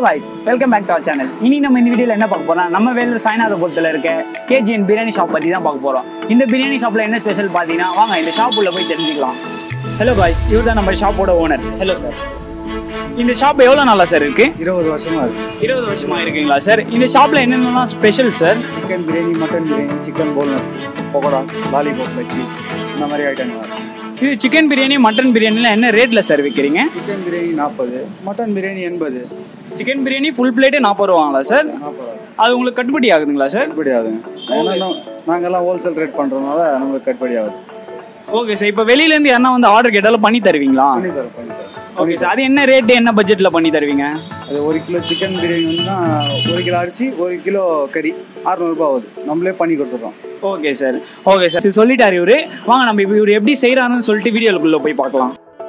guys welcome back to our channel இனி நம்ம இந்த வீடியோவில் என்ன பார்க்க போறோம் நம்ம வேலூர் சாய்நாதபுரத்தில் இருக்க கேஜிஎன் பிரியாணி ஷாப் பற்றி தான் பார்க்க போகிறோம் இந்த பிரியாணி ஷாப்பில் என்ன ஸ்பெஷல் பார்த்தீங்கன்னா வாங்க இந்த ஷாப் உள்ள போய் தெரிஞ்சுக்கலாம் ஹலோ காய்ஸ் இவர் தான் நம்ம ஷாப்போட ஓனர் ஹலோ சார் இந்த ஷாப் எவ்வளோ நாளா சார் இருக்கு இருபது வருஷமா இருக்கு இருபது வருஷமா இருக்குங்களா சார் இந்த ஷாப்பில் என்னென்னலாம் special sir chicken biryani mutton biryani chicken boneless pakoda lollipop leg piece இந்த மாதிரி ஐட்டங்கள் இருக்கு இது சிக்கன் பிரியாணி மட்டன் பிரியாணிலாம் என்ன ரேட்டில் சார் விற்கிறீங்க சிக்கன் பிரியாணி நாற்பது மட்டன் பிரியாணி எண்பது சிக்கன் பிரியாணி ஃபுல் பிளேட்டே நாற்பது ரூபாங்களா சார் நாற்பது அது உங்களுக்கு கட்டுப்படி ஆகுதுங்களா சார் கட்டுப்படி ஆகுதுங்க ஏன்னா நா- நாங்கெல்லாம் ஹோல்சேல் ரேட் பண்ணுறதுனால நம்மளுக்கு கட்டுப்படி ஆகுது ஓகே சார் இப்போ வெளியிலேருந்து யாருன்னா வந்து ஆர்டர் கேட்டாலும் பண்ணி தருவீங்களா பண்ணி தரோம் பண்ணி தரோம் ஓகே சார் அது என்ன ரேட்டு என்ன பட்ஜெட்டில் பண்ணி தருவீங்க அது ஒரு கிலோ சிக்கன் பிரியாணி வந்துன்னா ஒரு கிலோ அரிசி ஒரு கிலோ கறி அறநூறுபா ஆகுது நம்மளே பண்ணி கொடுத்துட்றோம் ஓகே சார் ஓகே சார் இது சொல்லிட்டாரு இவரு வாங்க நம்ம இப்போ இவர் எப்படி செய்கிறாருன்னு சொல்லிட்டு வீடியோக்குள்ளே போய் பார்க்கலாம்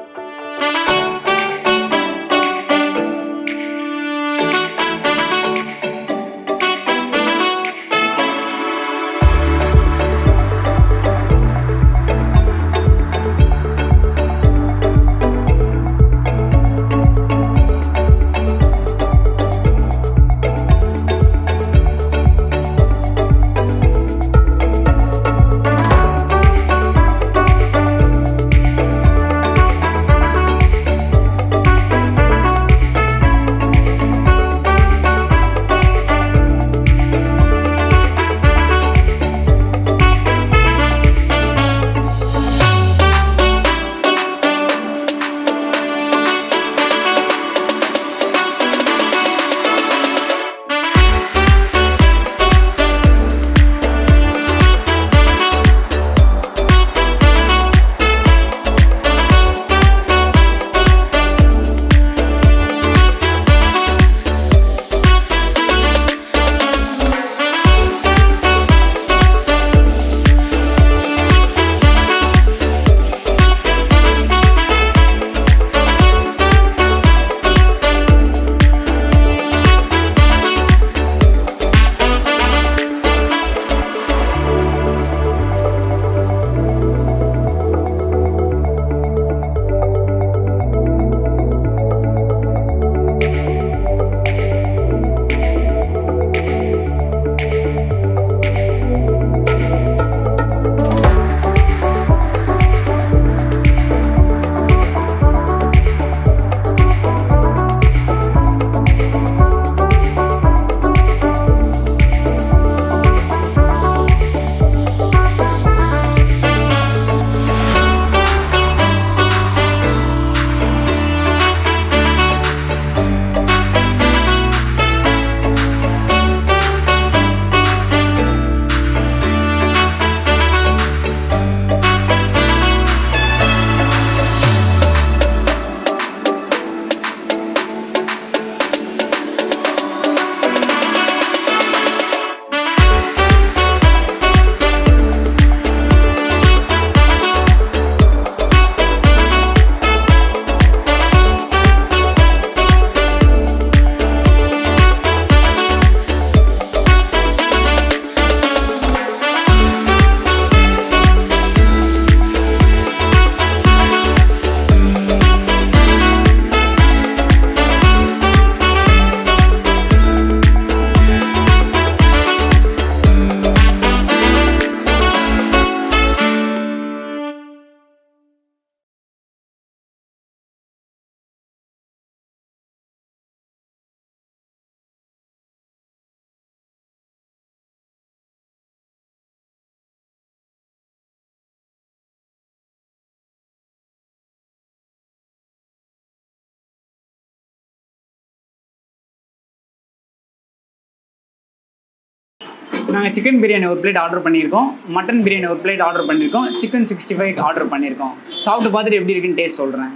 நாங்கள் சிக்கன் பிரியாணி ஒரு பிளேட் ஆர்டர் பண்ணியிருக்கோம் மட்டன் பிரியாணி ஒரு பிளேட் ஆர்டர் பண்ணியிருக்கோம் சிக்கன் சிக்ஸ்டி ஃபைவ் ஆர்டர் பண்ணியிருக்கோம் சாப்பிட்டு பார்த்துட்டு எப்படி இருக்குன்னு டேஸ்ட் சொல்கிறேன்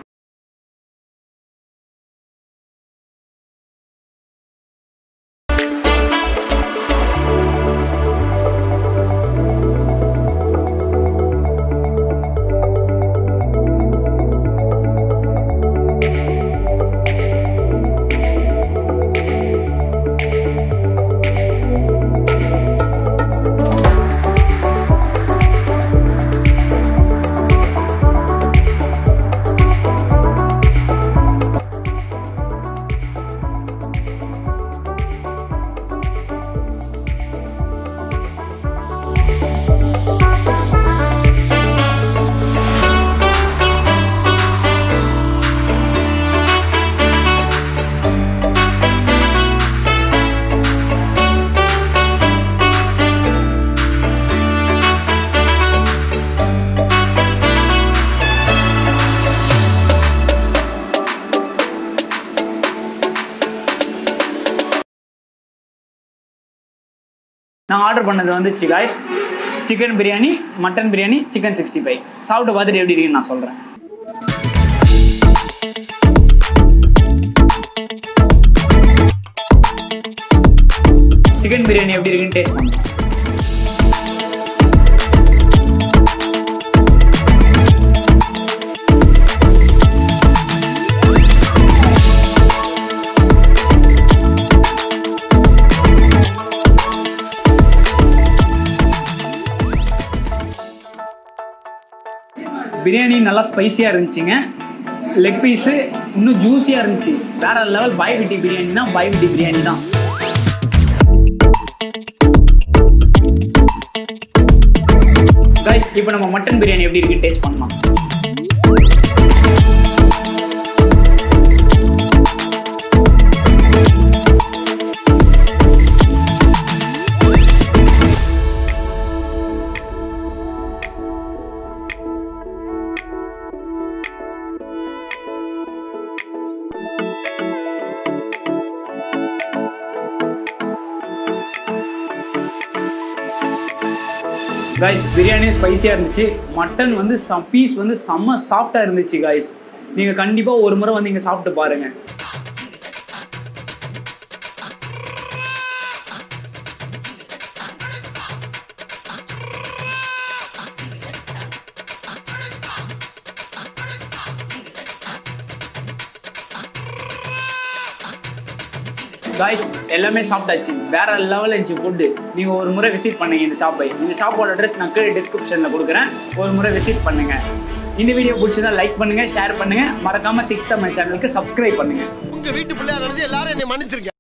நான் ஆர்டர் பண்ணது வந்துச்சு guys chicken biryani mutton biryani chicken sixty five சாப்பிட்டு பார்த்துட்டு எப்படி இருக்குன்னு நான் சொல்கிறேன் சிக்கன் பிரியாணி எப்படி இருக்குன்னு டேஸ்ட் பண்ணுறேன் பிரியாணி நல்லா ஸ்பைசியாக இருந்துச்சுங்க லெக் பீஸு இன்னும் ஜூஸியாக இருந்துச்சு வேற லெவல் பாய் விட்டி பிரியாணி தான் பாய் விட்டி பிரியாணி தான் கைஸ் இப்போ நம்ம மட்டன் பிரியாணி எப்படி இருக்குன்னு டேஸ்ட் பண்ணலாம் கைஸ் பிரியாணி ஸ்பைசியாக இருந்துச்சு மட்டன் வந்து பீஸ் வந்து செம்ம சாஃப்டாக இருந்துச்சு கைஸ் நீங்கள் கண்டிப்பாக ஒரு முறை வந்து இங்கே சாப்பிட்டு பாருங்கள் காய்ஸ் எல்லாமே சாப்பிட்டாச்சு வேற லெவல் இருந்துச்சு ஃபுட்டு நீங்கள் ஒரு முறை விசிட் பண்ணுங்க இந்த ஷாப்பை இந்த ஷாப்போட அட்ரஸ் நான் கீழே டிஸ்கிரிப்ஷனில் கொடுக்குறேன் ஒரு முறை விசிட் பண்ணுங்க இந்த வீடியோ பிடிச்சதா லைக் பண்ணுங்க ஷேர் பண்ணுங்க மறக்காம திக்ஸ் தமிழ் சேனலுக்கு சப்ஸ்கிரைப் பண்ணுங்க உங்க வீட்டு பிள்ளையா நினைச்சு எல்லாரும் என்னை மன்னிச்சிருங்க